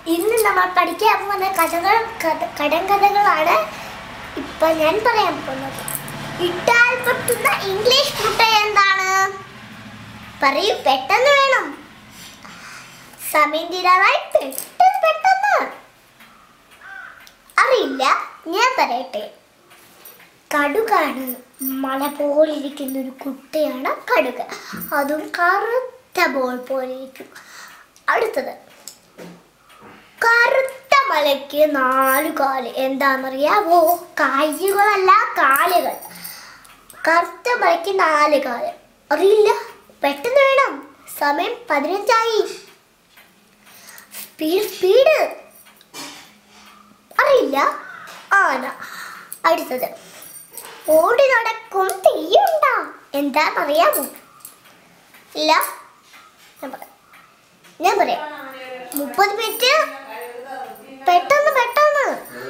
ഇന്ന് നമ്മൾ പഠിക്കാൻ പോകുന്ന കഥകൾ കഥ കടങ്കഥകളാണ് ഇപ്പൊ ഞാൻ പറയാൻ പോകുന്നത് ഇട്ടാൽ പൊട്ടുന്ന ഇംഗ്ലീഷ് മുട്ട എന്താണ് പറയൂ പെട്ടെന്ന് വേണം സമയം തീരാറായി പെട്ടെന്ന് പെട്ടെന്ന് അറിയില്ല ഞാൻ പറയട്ടെ കടുകാണ് മല പോലിരിക്കുന്ന ഒരു കുട്ടിയാണ് കടുക് അതും കറുത്ത ബോൾ പോലെ ഇരിക്കും അടുത്തത് കറുത്ത മലയ്ക്ക് നാല് കാല് എന്താണെന്നറിയാവോ കായ്കളല്ല കാലുകൾ കറുത്ത മലയ്ക്ക് നാല് കാല് അറിയില്ല പെട്ടെന്ന് വേണം സമയം പതിനഞ്ചായി സ്പീഡ് സ്പീഡ് അറിയില്ല ആന അടുത്തത് ഓടി നടക്കും തെയ്യുണ്ടാ എന്താണെന്നറിയാമോ ഇല്ല ഞാൻ പറയാം ഞാൻ പറയാം മുപ്പത് മിനിറ്റ് പെട്ടെന്ന് പെട്ടെന്ന്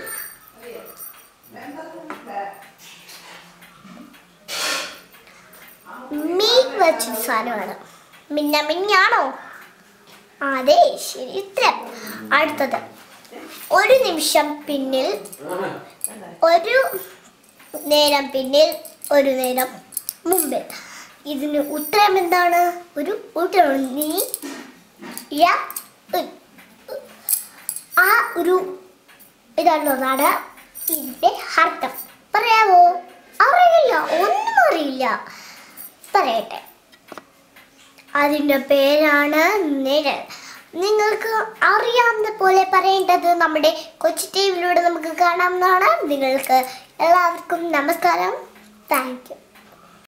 മീൻ വെച്ച സാധനമാണ് മിന്ന മിന്നാണോ അതെ ശരി ഉത്തരം അടുത്തത് ഒരു നിമിഷം പിന്നിൽ ഒരു നേരം പിന്നിൽ ഒരു നേരം മുമ്പിൽ ഇതിന് ഉത്തരം എന്താണ് ഒരു ഉത്തരം നീ യ ഉ. ആ ഒരു ഇതുള്ളതാണ് ഇതിന്റെ അർത്ഥം പറയാവോ അറിയില്ല ഒന്നും അറിയില്ല പറയട്ടെ അതിൻ്റെ പേരാണ് നിഴൽ നിങ്ങൾക്ക് അറിയാവുന്ന പോലെ പറയേണ്ടത് നമ്മുടെ കൊച്ചു ടി വിയിലൂടെ നമുക്ക് കാണാവുന്നതാണ് നിങ്ങൾക്ക് എല്ലാവർക്കും നമസ്കാരം താങ്ക് യു